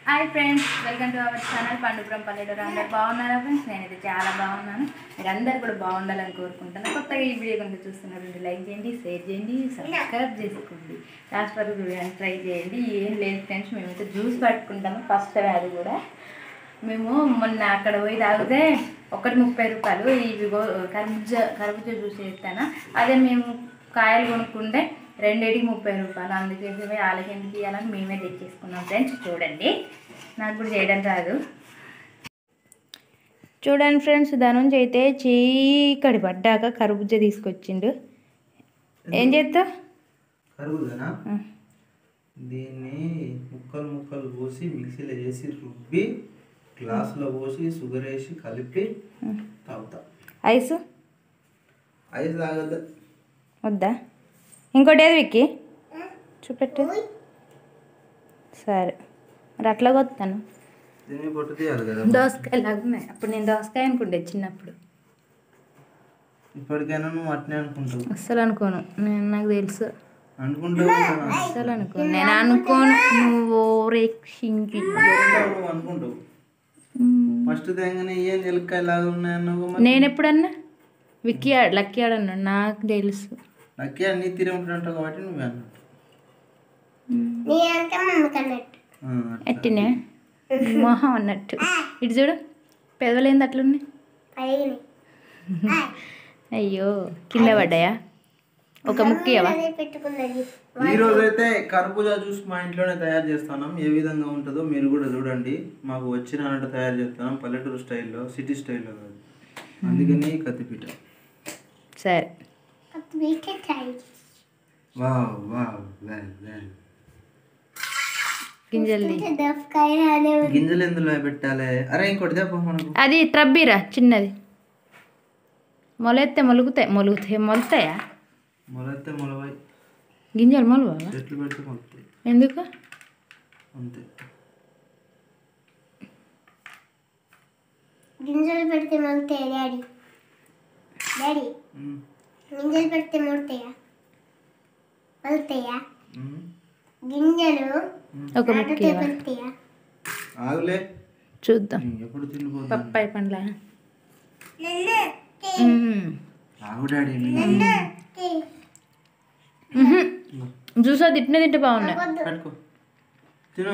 Hi friends welcome to our channel Pandupuram పల్లెటూరు అందరు బాగున్నారా ఫ్రెండ్స్ నేనైతే చాలా బాగున్నాను మీరు అందరు కూడా బాగుండాలని కోరుకుంటాను కొత్తగా ఈ వీడియో కనుక చూస్తున్నారు లైక్ చేయండి షేర్ చేయండి సబ్స్క్రైబ్ చేసుకోండి లాస్ట్ వరకు చూడండి ట్రై చేయండి ఏం లేదు ఫ్రెండ్స్ మేమైతే జ్యూస్ పట్టుకుంటాము ఫస్ట్ టైం అది కూడా మేము మొన్న అక్కడ పోయి తాగితే ఒకటి ముప్పై రూపాయలు ఇవి గో- కర్బూజ కర్బూజ జ్యూస్ చేస్తాను అదే మేము కాయలు కొనుక్కుంటే రెండింటికి ముప్పై రూపాయలు అందుకేసి పోయి వాళ్ళకి ఎందుకు ఇవ్వాలని మేమే తెచ్చేసుకున్నాం ఫ్రెండ్స్ చూడండి నాకు కూడా చేయడం రాదు చూడండి ఫ్రెండ్స్ దాని నుంచి అయితే చీకటి పడ్డాక కర్బూజ తీసుకొచ్చిండు ఏం చేస్తావు కరుగుదనా దీన్ని ముక్కలు ముక్కలు పోసి మిక్సీలో వేసి రుబ్బి గ్లాసులో పోసి షుగర్ వేసి కలిపి తాగుతా ఐసు ఐస్ తాగద్దు వద్దా ఇంకోటి ఏది విక్కి చూపెట్టు సరే మరి అట్లా కొత్తాను దీన్ని పొట్టు తీయాలి కదా దోసకాయ లాగా ఉన్నాయి అప్పుడు నేను దోసకాయ అనుకుంటే చిన్నప్పుడు ఇప్పటికైనా నువ్వు అట్నే అనుకుంటావు అస్సలు అనుకోను నేను నాకు తెలుసు అనుకుంటావు కదా. అస్సలు అనుకోను నేను అనుకోను నువ్వు రేక్షించి నువ్వు అనుకుంటావు ఫస్ట్ తెగనే ఏం నిలక్కాయ లాగా ఉన్నాయన్నావు మరి నేను ఎప్పుడన్నా విక్కీ ఆడ లక్కీ ఆడన్నాడు నాకు తెలుసు లక్కీ అన్ని తీరే ఉంటుంటావు కాబట్టి నువ్వే అన్నట్టు ఆ, అట్లా. ఎట్టినే మొహం అన్నట్టు ఇటు చూడు పెదవులేంది అట్లున్నాయి అయ్యో కింద పడ్డాయా ఒక ముక్కియవా ఈ రోజు అయితే కర్బూజా జ్యూస్ మా ఇంట్లోనే తయారు చేస్తున్నాం ఏ విధంగా ఉంటుందో మీరు కూడా చూడండి మాకు వచ్చిన అన్నట్టు తయారు చేస్తున్నాం పల్లెటూరు స్టైల్లో సిటీ స్టైల్లో కాదు అందుకని కత్తిపీట సరే వావ్ వావ్ వెల్ వెల్ గింజల్ది గింజలు ఎందులో పెట్టాలి అరే ఇంకోటి చెప్ప మనకు అది ట్రబ్బీరా చిన్నది మొలెత్తే మొలుగుతాయి మొలుగుతాయి మొలుతాయా మొలైతే మొలవై గింజలు మొలవా చెట్లు పెడితే మొలుతాయి ఎందుకు అంతే గింజలు పెడితే మొలుతాయా డాడీ డాడీ ఉమ్, గింజలు పెడితే మొలుతాయా మొలుతాయా ఉమ్. గింజలు ఒక ముక్కియవా పెడతాయా ఆగులే చూద్దాం ఉమ్, ఎప్పుడు తిండిపోతుంది పప్పాయి పండ్ల ఆగు డాడీ జ్యూస్ అది తిట్టిన తింటే బాగున్నాయి పట్టుకో తిను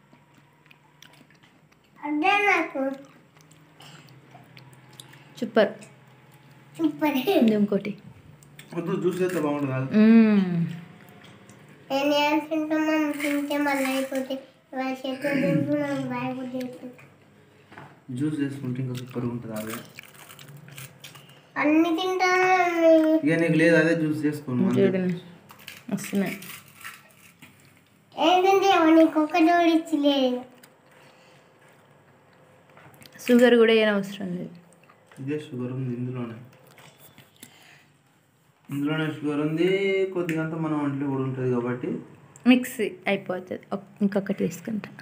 అదే నాకు సూపర్ సూపర్ ఇది ఇంకోటి వద్దు జ్యూస్ అయితే బాగుంటుంది ఆగు. మ్మ్. నేను ఏం తింటామని తింటే మళ్ళీ అయిపోతే వాళ్ళ చేతులు తింటూ నాకు భయపడి చేస్తుంది జ్యూస్ చేసుకుంటే ఇంకా సూపర్ ఉంటుంది అదే అన్ని తింటాను ఇక నీకు లేదు అదే జ్యూస్ చేసుకోను చూడండి వస్తున్నాయి ఏం తింటావో నీకు ఒక్క జోడి ఇచ్చి లేదు షుగర్ కూడా ఏం అవసరం లేదు ఇదే షుగర్ ఉంది ఇందులోనే ఇందులోనే షుగర్ ఉంది కొద్దిగంత మన ఒంట్లో కూడా ఉంటుంది కాబట్టి మిక్స్ అయిపోతుంది ఒక్- ఇంకొకటి తీసుకుంటా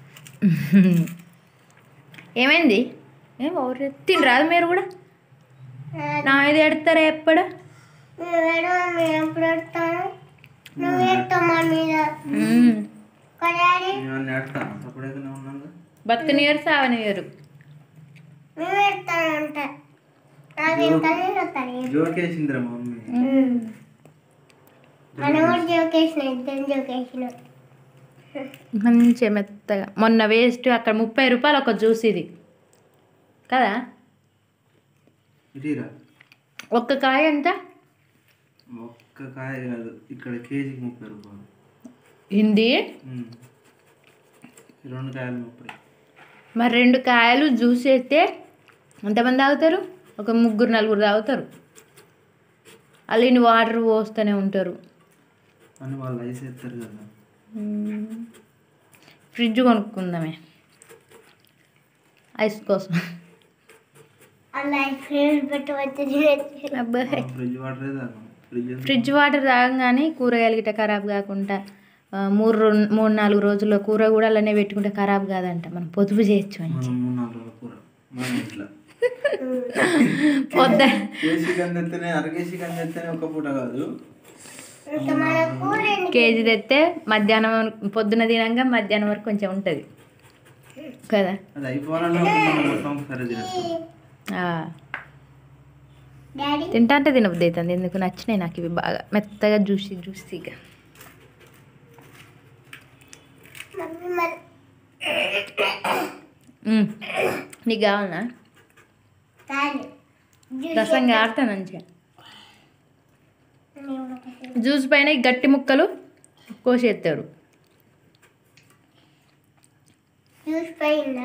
ఏమైంది ఏం ఓవర్ తినరాదు మీరు కూడా నా ఇది ఎడతారా ఎప్పుడు నువ్వు వేడు మేము ఎప్పుడు పెడతాను నువ్వు పెడతావు మా మీద మ్మ్. కొడాలి నేను నేడతాను అప్పుడేకనే ఉన్నాను బతుకనియరు సావనియరు మేము పెడతాను అంట నాకు ఇంకా వస్తాను జోకేసిందిరా మా మమ్మీ మనం కూడా జోకేసిన ఇద్దరు జోకేసిన మంచిగా మెత్తగా మొన్న వేస్ట్ అక్కడ ముప్పై రూపాయలు ఒక జ్యూస్ ఇది కదా ఇటీరా ఒక్క కాయ ఎంత ఒక్క కాయ కాదు ఇక్కడ కేజీకి ముప్పై రూపాయలు హిందీ ఉమ్. ఈ రెండు కాయలు ముప్పై మరి రెండు కాయలు జ్యూస్ అయితే ఎంతమంది తాగుతారు ఒక ముగ్గురు నలుగురు తాగుతారు అల్లిని వాటర్ పోస్తూనే ఉంటారు అని వాళ్ళు ఐస్ ఎత్తారు కదా మ్మ్. ఫ్రిడ్జ్ కొనుక్కుందామే ఐస్ కోసం అలా ఫ్రిడ్జ్ పెట్టి వచ్చి అబ్బా ఫ్రిడ్జ్ వాటరే తాగం ఫ్రిడ్జ్ ఎందుకు? ఫ్రిడ్జ్ వాటర్ తాగంగానే కూరగాయలు గిట్ట ఖరాబ్ కాకుండా ఆ, మూడు రో- మూడు నాలుగు రోజుల్లో కూర కూడా అలానే పెట్టుకుంటే ఖరాబ్ కాదంట మనం పొదుపు చేయొచ్చు అని మనం మూడు నాలుగు రోజుల కూర మన ఇంట్లో పొద్దు కేజీ కంది ఎత్తేనే అర కేజీ కంది ఎత్తేనే ఒక పూట కాదు ఇంకా మన కూర కేజీ తెస్తే మధ్యాహ్నం వరకు- పొద్దున తినంగా మధ్యాహ్నం వరకు కొంచెం ఉంటుంది కదా అది అయిపోవాలంటే ఒక మనం మొత్తం ఒకసారి తినేస్తాం ఆ. డాడీ తింటా అంటే తినబుద్ధి అవుతుంది ఎందుకు నచ్చినాయి నాకు ఇవి బాగా మెత్తగా జ్యూసీ జ్యూసీగా మమ్మీ మరి మ్మ్. నీకు కావాలనా తాను రసం కారుతా మంచిగా జ్యూస్ పైన ఈ గట్టి ముక్కలు కోసేస్తాడు జ్యూస్ పైన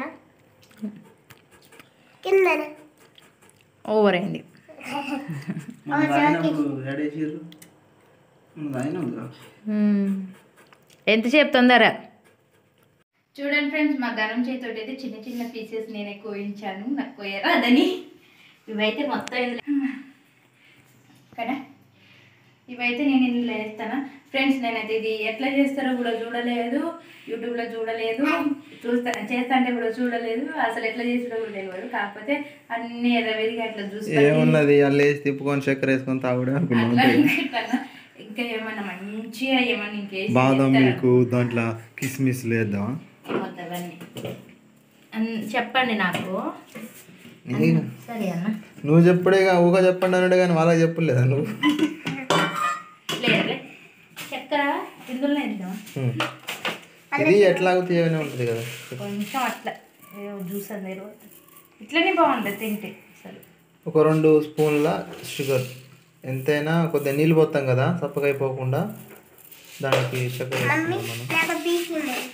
కిందన ఓవర్ అయింది మనం తాగినప్పుడు యాడ్ చేసిర్రు మనం తాగినాం కదా మ్మ్. ఎంతసేపు తొందర చూడండి ఫ్రెండ్స్ మా గరం చేతితోటి అయితే చిన్న చిన్న పీసెస్ నేనే కోయించాను నాకు కోయరాదని ఇవైతే మొత్తం ఇందులో కదా ఇవైతే నేను ఇందులో వేస్తాను ఫ్రెండ్స్ నేనైతే ఇది ఎట్లా చేస్తారో కూడా చూడలేదు యూట్యూబ్లో చూడలేదు చూస్తా చేస్తా అంటే కూడా చూడలేదు అసలు ఎట్లా చేసారో కూడా తెలియదు కాకపోతే అన్ని ఎర్రవేదిగా అట్లా చూసి ఏమున్నది అల్ల వేసి తిప్పుకొని చక్కెర వేసుకొని తాగుడే అనుకున్నాం అట్లా అనుకుంటాను ఇంకా ఏమన్నా మంచిగా ఏమన్నా ఇంకేసి బాదం చేస్తారా? మిల్క్ దాంట్లో కిస్మిస్ లేద్దాం ఏమొద్దు అవన్నీ అన్- చెప్పండి నాకు సరే అన్న నువ్వు చెప్పుడేగా ఊగా చెప్పండి అన్నాడు కానీ వాళ్ళకి చెప్పలేదా నువ్వు లేదులే చక్కెర ఇందులో ఇద్దాం హ్మ్. ఇది ఎట్లా తీయగానే ఉంటుంది కదా కొంచెం అట్లా జ్యూస్ అందరు ఇట్లనే బాగుంటుంది తింటే అసలు ఒక రెండు స్పూన్ల షుగర్ ఎంతైనా కొద్దిగా నీళ్ళు పోతాం కదా చప్పగా అయిపోకుండా దానికి చక్కెర మమ్మీ వేసుకుందాం మనం నాకు పీస్ ఉన్నాయి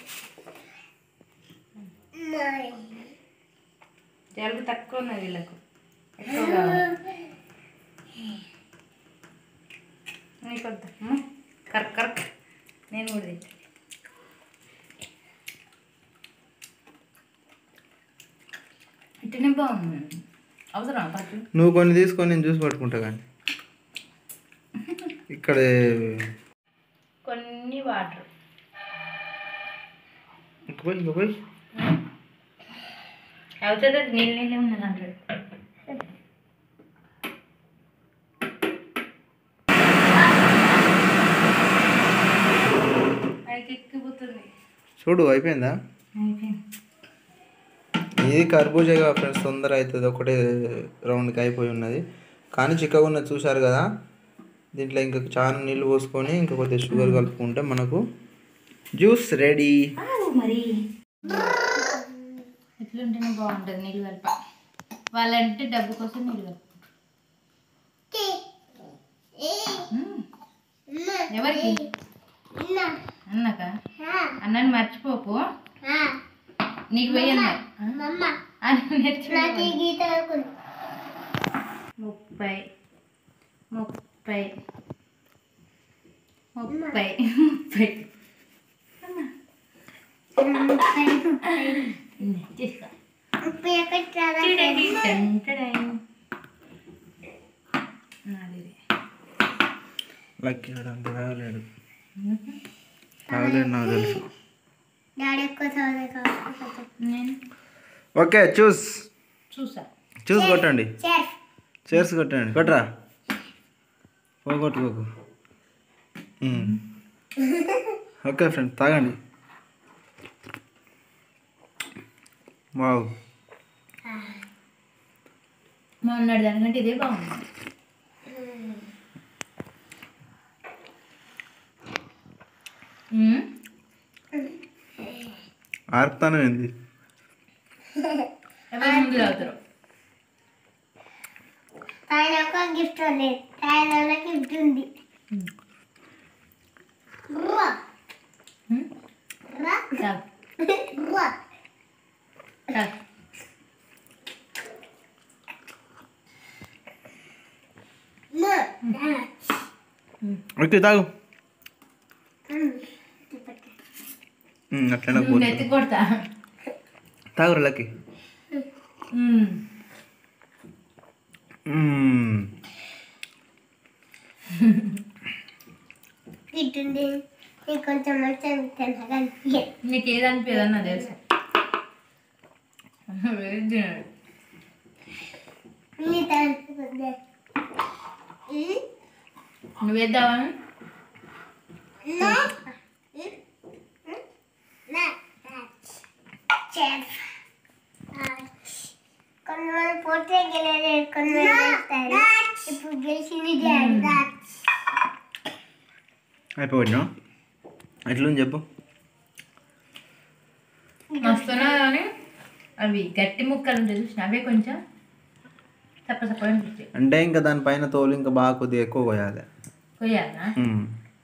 నాయ్. జలుబు తక్కువ ఉన్నది వీళ్ళకు ఎక్కువ కావాలి. నీకు వద్దా అమ్మ? కరెక్ట్ కరెక్ట్ నేను కూడా తింటా ఇట్లనే బాగుంది అవసరం పట్టు నువ్వు కొన్ని తీసుకొని నేను జ్యూస్ పట్టుకుంటా కానీ ఇక్కడ కొన్ని వాటర్ ఇంక పోయి ఇంక పోయి అవుతుంది నీళ్ళు నీళ్ళే ఉన్నది అందులో పైకి ఎక్కిపోతుంది చూడు అయిపోయిందా అయిపోయింది ఇది కర్బూజాగా ఫ్రెండ్స్ తొందర అవుతుంది ఒకటే రౌండ్కి అయిపోయి ఉన్నది కానీ చిక్కగా ఉన్నది చూశారు కదా దీంట్లో ఇంకా చాలా నీళ్ళు పోసుకొని ఇంకా కొద్దిగా షుగర్ కలుపుకుంటే మనకు జ్యూస్ రెడీ మరి ఎట్లుంటేనే బాగుంటుంది నీళ్ళు కలప వాళ్ళంటే డబ్బు కోసం నీళ్ళు కలుపు టీ. ఏ. అమ్మ. ఎవరికి అన్న. అన్నాక ఆ. అన్నని మర్చిపోకు ఆ. నీకు పోయన్నా మమ్మ అని నేర్చుకో నాకు ఈ గీత అనుకుంది ముప్పై ముప్పై ముప్పై ముప్పై తీసుకో ముప్పై ఒకటి రాదా టిడడి టన్ టడన్. నాది ఇది. లక్కీ అంత తాగలేడు తాగలేడు నాకు తెలుసు డాడీ ఎక్కువ చదువు కావాలి నేను ఓకే చూస్ చూసా చూస్ కొట్టండి చెఫ్ చేర్స్ కొట్టండి కొట్టరా పోగొట్టుకోకు మ్మ్. ఓకే ఫ్రెండ్ తాగండి వావ్ మొన్నటి దానికంటే ఇదే బాగుంది మ్మ్. ఆర్పుతానే ఏంది ఎవరు ముందు తాగుతారు ఆయన ఒక గిఫ్ట్ ఉంది ఆయన గిఫ్ట్ ఉంది రువ్వ. మ్మ్. రువ్వ. తాగు రువ్వ. తాగు మ. ఓకే తాగు మ్. మ్మ్, అట్లనే నువ్వు కూర్చో నెత్తి కొడతా తాగురు లక్కీ మ్మ్. మ్మ్. గిఫ్ట్ ఉంది నీకు కొంచెం మంచిగా అనిపిస్తాను కానీ నీకు ఏది అనిపించదు నాకు తెలుసు వెరీ తినడు నీ తను నువ్వు వేద్దావా నా నా చెఫ్ కొంతమంది పోతే గెలలేదు కొంతమంది గెలుస్తారు ఇప్పుడు గెలిచింది డాడీ అయిపోయినా ఎట్లుంది చెప్పు మస్తున్నా కానీ అవి గట్టి ముక్కలు ఉంటాయి చూసిన అవే కొంచెం చప్ప చప్పగా అనిపించాయి అంటే ఇంకా దానిపైన తోలు ఇంకా బాగా కొద్దిగా ఎక్కువ పోయాలి కొయ్యాలా ఉమ్.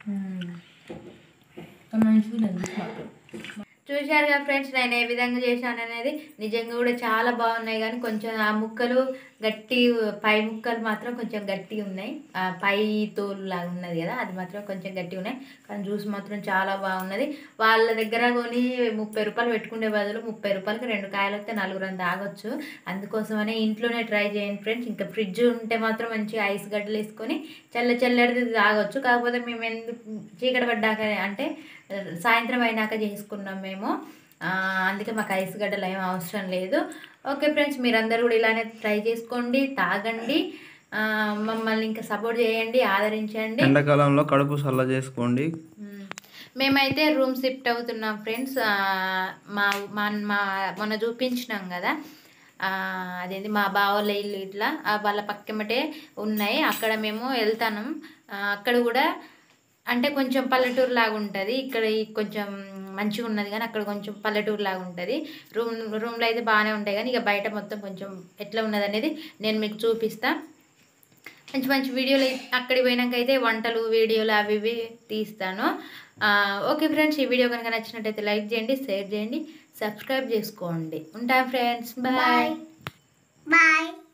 మంచిగా చూశారు కదా ఫ్రెండ్స్ నేను ఏ విధంగా చేశాను అనేది నిజంగా కూడా చాలా బాగున్నాయి కానీ కొంచెం ఆ ముక్కలు గట్టి పై ముక్కలు మాత్రం కొంచెం గట్టి ఉన్నాయి ఆ పై తోలు లాగా ఉన్నది కదా అది మాత్రం కొంచెం గట్టి ఉన్నాయి కానీ జ్యూస్ మాత్రం చాలా బాగున్నది వాళ్ళ దగ్గర కొని ముప్పై రూపాయలు పెట్టుకునే బదులు ముప్పై రూపాయలకి రెండు కాయలు వస్తే నలుగురు తాగొచ్చు అందుకోసమనే ఇంట్లోనే ట్రై చేయండి ఫ్రెండ్స్ ఇంకా ఫ్రిడ్జ్ ఉంటే మాత్రం మంచిగా ఐస్ గడ్డలు వేసుకొని చల్ల చల్లడిది తాగొచ్చు కాకపోతే మేము ఎందుకు చీకటి పడ్డాక అంటే సాయంత్రం అయినాక చేసుకున్నాం మేము ఆ, అందుకే మాకు ఐస్ గడ్డలు ఏం అవసరం లేదు ఓకే ఫ్రెండ్స్ మీరందరూ కూడా ఇలానే ట్రై చేసుకోండి తాగండి ఆ, మమ్మల్ని ఇంకా సపోర్ట్ చేయండి ఆదరించండి ఎండాకాలంలో కడుపు చల్ల చేసుకోండి మ్మ్. మేమైతే రూమ్ షిఫ్ట్ అవుతున్నాం ఫ్రెండ్స్ ఆ, మా మా మా మొన్న చూపించినాం కదా ఆ, అదేంటి మా బావోళ్ళ ఇల్లు ఇట్లా ఆ వాళ్ళ పక్కమటే ఉన్నాయి అక్కడ మేము వెళ్తాను ఆ, అక్కడ కూడా అంటే కొంచెం పల్లెటూరు లాగా ఉంటుంది ఇక్కడ ఈ కొంచెం మంచిగా ఉన్నది కానీ అక్కడ కొంచెం పల్లెటూరు లాగా ఉంటుంది రూమ్ రూమ్లో అయితే బాగానే ఉంటాయి కానీ ఇక బయట మొత్తం కొంచెం ఎట్లా ఉన్నది అనేది నేను మీకు చూపిస్తాను మంచి మంచి వీడియోలు అయి- అక్కడికి పోయినాక అయితే వంటలు వీడియోలు అవి ఇవి తీస్తాను ఆ, ఓకే ఫ్రెండ్స్ ఈ వీడియో కనుక నచ్చినట్టయితే లైక్ చేయండి షేర్ చేయండి సబ్స్క్రైబ్ చేసుకోండి ఉంటాం ఫ్రెండ్స్ బాయ్ బాయ్